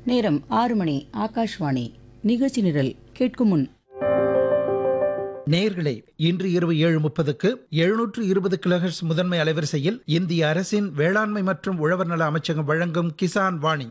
நேரம் ஆறு மணி ஆகாஷ்வாணி நிகழ்ச்சி நிரல் கேட்கும் முன் நேயர்களே இன்று இரவு ஏழு முப்பதுக்கு எழுநூற்று இருபது கிலோஹெர்ட்ஸ் முதன்மை அலைவரிசையில் இந்திய அரசின் வேளாண்மை மற்றும் உழவர் நல அமைச்சகம் வழங்கும் கிசான் வாணி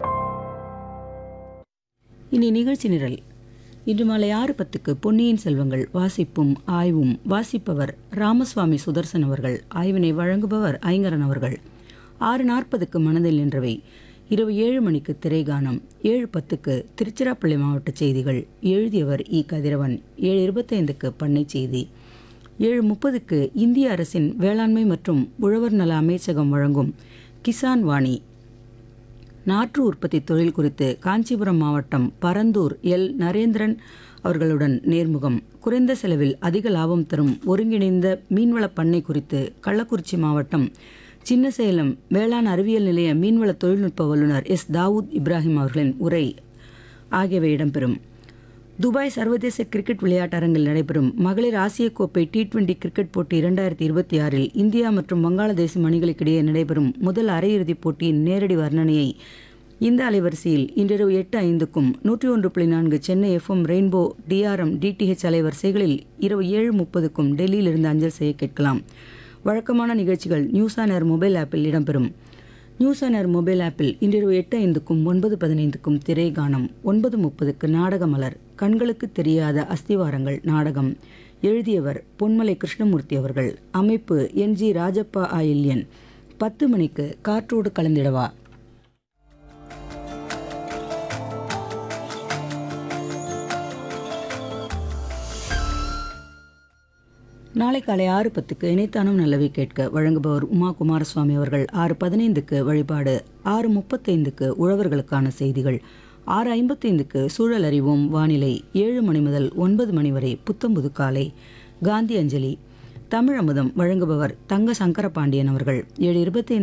இனி நிகழ்ச்சி நிரல் இன்று மாலை ஆறு பத்துக்கு பொன்னியின் செல்வங்கள் வாசிப்பும் ஆய்வும் வாசிப்பவர் ராமசுவாமி சுதர்சன் அவர்கள் ஆய்வினை வழங்குபவர் ஐங்கரன் அவர்கள் ஆறு நாற்பதுக்கு மனதில் நின்றவை இரவு ஏழு மணிக்கு திரைகானம் ஏழு பத்துக்கு திருச்சிராப்பள்ளி மாவட்ட செய்திகள் எழுதியவர் இ கதிரவன் ஏழு இருபத்தைந்துக்கு பண்ணை செய்தி ஏழு முப்பதுக்கு இந்திய அரசின் வேளாண்மை மற்றும் உழவர் நல அமைச்சகம் வழங்கும் கிசான் வாணி நாற்று உற்பத்தி தொழில் குறித்து காஞ்சிபுரம் மாவட்டம் பரந்தூர் எல் நரேந்திரன் அவர்களுடன் நேர்முகம் குறைந்த செலவில் அதிக லாபம் தரும் ஒருங்கிணைந்த மீன்வள பண்ணை குறித்து கள்ளக்குறிச்சி மாவட்டம் சின்னசேலம் வேளாண் அறிவியல் நிலைய மீன்வள தொழில்நுட்ப வல்லுநர் எஸ் தாவூத் இப்ராஹிம் அவர்களின் உரை ஆகியவை இடம்பெறும் துபாய் சர்வதேச கிரிக்கெட் விளையாட்டரங்கில் நடைபெறும் மகளிர் ஆசிய கோப்பை டி டுவெண்டி கிரிக்கெட் போட்டி இரண்டாயிரத்தி இருபத்தி ஆறில் இந்தியா மற்றும் வங்காளதேசம் அணிகளுக்கிடையே நடைபெறும் முதல் அரையிறுதிப் போட்டியின் நேரடி வர்ணனையை இந்த அலைவரிசையில் இன்றிரவு எட்டு ஐந்துக்கும் நூற்றி ஒன்று புள்ளி நான்கு Chennai FM rainbow DRM DTH அலைவரிசைகளில் இரவு ஏழு முப்பதுக்கும் டெல்லியிலிருந்து அஞ்சல் செய்ய கேட்கலாம் வழக்கமான நிகழ்ச்சிகள் நியூஸ் ஆன் ஏர் மொபைல் ஆப்பில் இடம்பெறும் நியூஸ் ஆன் ஏர் மொபைல் ஆப்பில் இன்றிரவு எட்டு ஐந்துக்கும் ஒன்பது பதினைந்துக்கும் திரை கானம் ஒன்பது முப்பதுக்கு நாடக மலர் கண்களுக்கு தெரியாத அஸ்திவாரங்கள் நாடகம் எழுதியவர் பொன்மலை கிருஷ்ணமூர்த்தி அவர்கள் அமைப்பு என் ஜி ராஜப்பா ஆயில்யன் பத்து மணிக்கு காற்றோடு கலந்திடவா நாளை காலை ஆறு பத்துக்கு இணைத்தானும் நல்லவை கேட்க வழங்குபவர் உமா குமாரசுவாமி அவர்கள் ஆறு பதினைந்துக்கு வழிபாடு ஆறு முப்பத்தைந்துக்கு உழவர்களுக்கான செய்திகள் ஆறு ஐம்பத்தைந்துக்கு சூழல் அறிவோம் வானிலை ஏழு மணி முதல் ஒன்பது மணி வரை புத்தம்புது காலை காந்தி அஞ்சலி தமிழ் அமுதம் வழங்குபவர் தங்க சங்கர பாண்டியன் அவர்கள் ஏழு இருபத்தைந்து